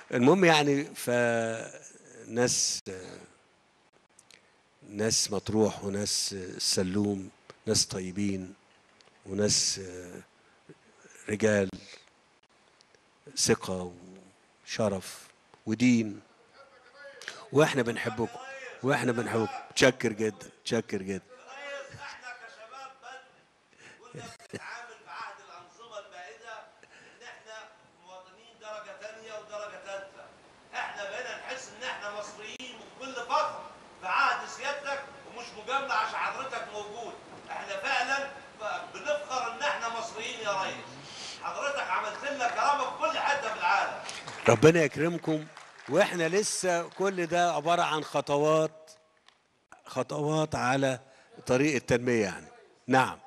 المهم يعني فناس ناس مطروح وناس السلوم ناس طيبين وناس رجال ثقة وشرف ودين واحنا بنحبكم واحنا بنحبكم تشكر جدا تشكر جدا احنا كشباب بس بنتعامل في عهد الانظمه البائده ان احنا مواطنين درجه ثانيه ودرجه ثالثه احنا بقينا نحس ان احنا مصريين وبكل فخر في عهد سيادتك ومش مجامله عشان حضرتك موجود احنا فعلا بنفخر ان احنا مصريين يا ريس حضرتك عملت لنا كرامه في كل حته في العالم ربنا يكرمكم واحنا لسه كل ده عبارة عن خطوات خطوات على طريق التنمية يعني نعم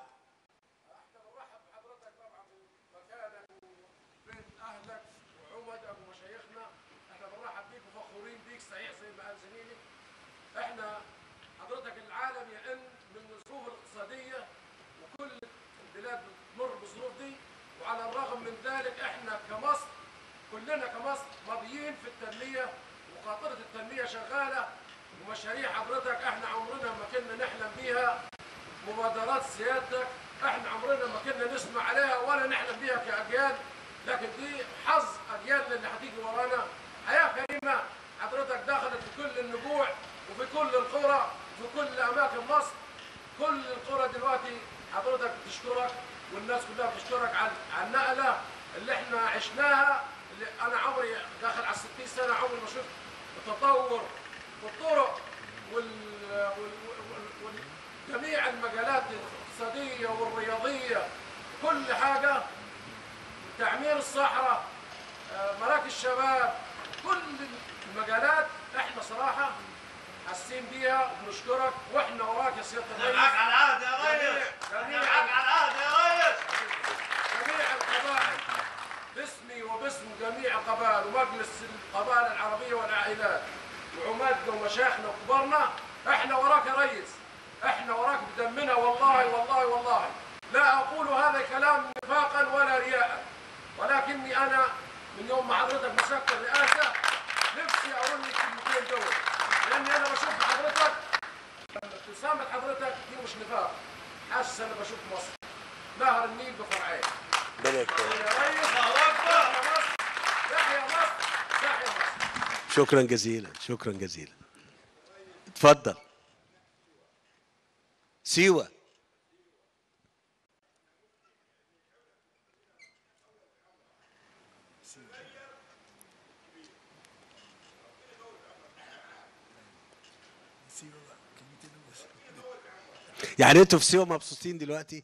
بين اهلك وعمدك ومشايخنا احنا بنرحب بيك وفخورين بيك صحيح زي ما قال زميلي احنا حضرتك العالم يئن من الظروف الاقتصاديه وكل البلاد بتمر بالظروف دي وعلى الرغم من ذلك احنا كمصر كلنا كمصر ماضيين في التنميه وخاطره التنميه شغاله ومشاريع حضرتك احنا عمرنا ما كنا نحلم بيها مبادرات سيادتك احنا عمرنا ما كنا نسمع عليها ولا نحلم بيها كاجيال لكن دي حظ اجيالنا اللي هتيجي ورانا حياه كريمه حضرتك دخلت في كل النبوع وفي كل القرى وفي كل اماكن مصر كل القرى دلوقتي حضرتك بتشكرك والناس كلها بتشكرك على على النقله اللي احنا عشناها اللي انا عمري داخل على 60 سنه عمري ما شفت تطور في الطرق وال, وال... وال... وال... جميع المجالات الاقتصاديه والرياضيه كل حاجه تعمير الصحراء آه، مراكز الشباب كل المجالات احنا صراحه حاسين بيها وبنشكرك واحنا وراك يا سياده احنا الرئيس معاك على العهد يا ريس جميع- احنا معاك على العهد يا ريس جميع القبائل باسمي وباسم جميع القبائل ومجلس القبائل العربيه والعائلات وعمادنا ومشايخنا وكبارنا احنا وراك يا ريس احنا وراك بدمنا والله والله والله لا اقول هذا الكلام نفاقا ولا رياء ولكني انا من يوم ما حضرتك مسكت الرئاسه نفسي اقول لك الكلمتين دول لاني انا بشوف حضرتك ابتسامه حضرتك دي مش نفاق حاسس انا بشوف مصر نهر النيل بفرعين ربنا يكرمك يا ريس الله اكبر تحيا مصر تحيا مصر تحيا مصر شكرا جزيلا شكرا جزيلا اتفضل سيوة يعني انتوا في سيوة مبسوطين دلوقتي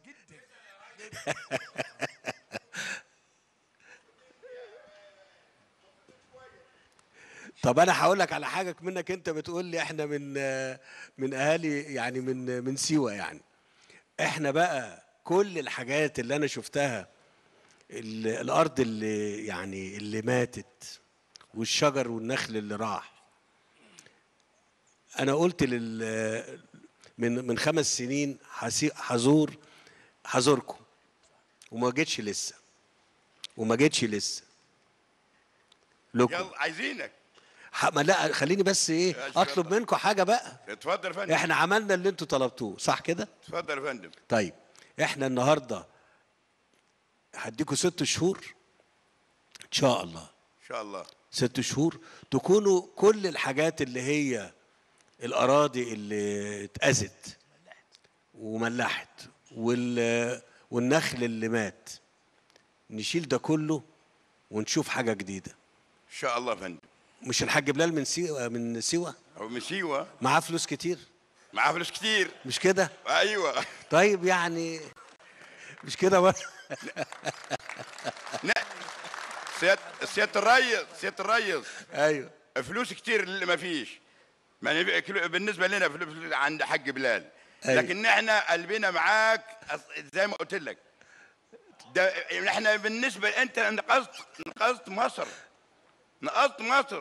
طب انا هقول لك على حاجه منك انت بتقول لي احنا من من اهالي يعني من من سيوه يعني احنا بقى كل الحاجات اللي انا شفتها ال- الارض اللي يعني اللي ماتت والشجر والنخل اللي راح انا قلت لل من من خمس سنين هسي- هزور هزوركم وما جيتش لسه وما جيتش لسه لكم يلا عايزينك ح- ما لا خليني بس ايه يا شيخ اطلب الله. منكم حاجه بقى اتفضل يا فندم احنا عملنا اللي انتوا طلبتوه صح كده اتفضل يا فندم طيب احنا النهارده هديكوا ست شهور ان شاء الله ان شاء الله ست شهور تكونوا كل الحاجات اللي هي الاراضي اللي اتأذت وملحت وال والنخل اللي مات نشيل ده كله ونشوف حاجه جديده ان شاء الله يا فندم مش الحاج بلال من سيوه من سيوه هو من سيوه معاه فلوس كتير معاه فلوس كتير مش كده ايوه طيب يعني مش كده بقى لا سيادة سيادة الريس سيادة الريس ايوه فلوس كتير اللي ما فيش ما نبي- كيلو- بالنسبة لنا فلوس عند حاج بلال أيوة. لكن احنا قلبنا معاك أص- زي ما قلت لك ده احنا بالنسبة انت نقصت نقصت مصر نقصت مصر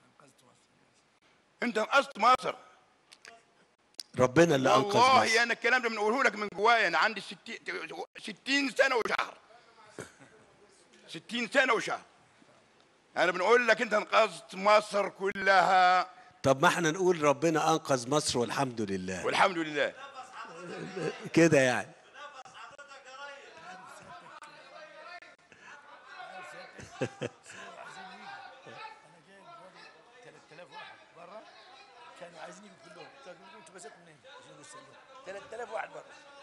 انت نقصت مصر ربنا اللي انقذ والله مصر انا الكلام ده بنقوله لك من جوايا انا عندي 60 60 سنه وشهر 60 سنه وشهر انا بنقول لك انت انقذت مصر كلها طب ما احنا نقول ربنا انقذ مصر والحمد لله والحمد لله كده يعني انا جايب برضه 3000 واحد بره كانوا عايزين يجوا كلهم قلت لهم انتوا بسيت منين عشان نوصل لهم 3000 واحد بره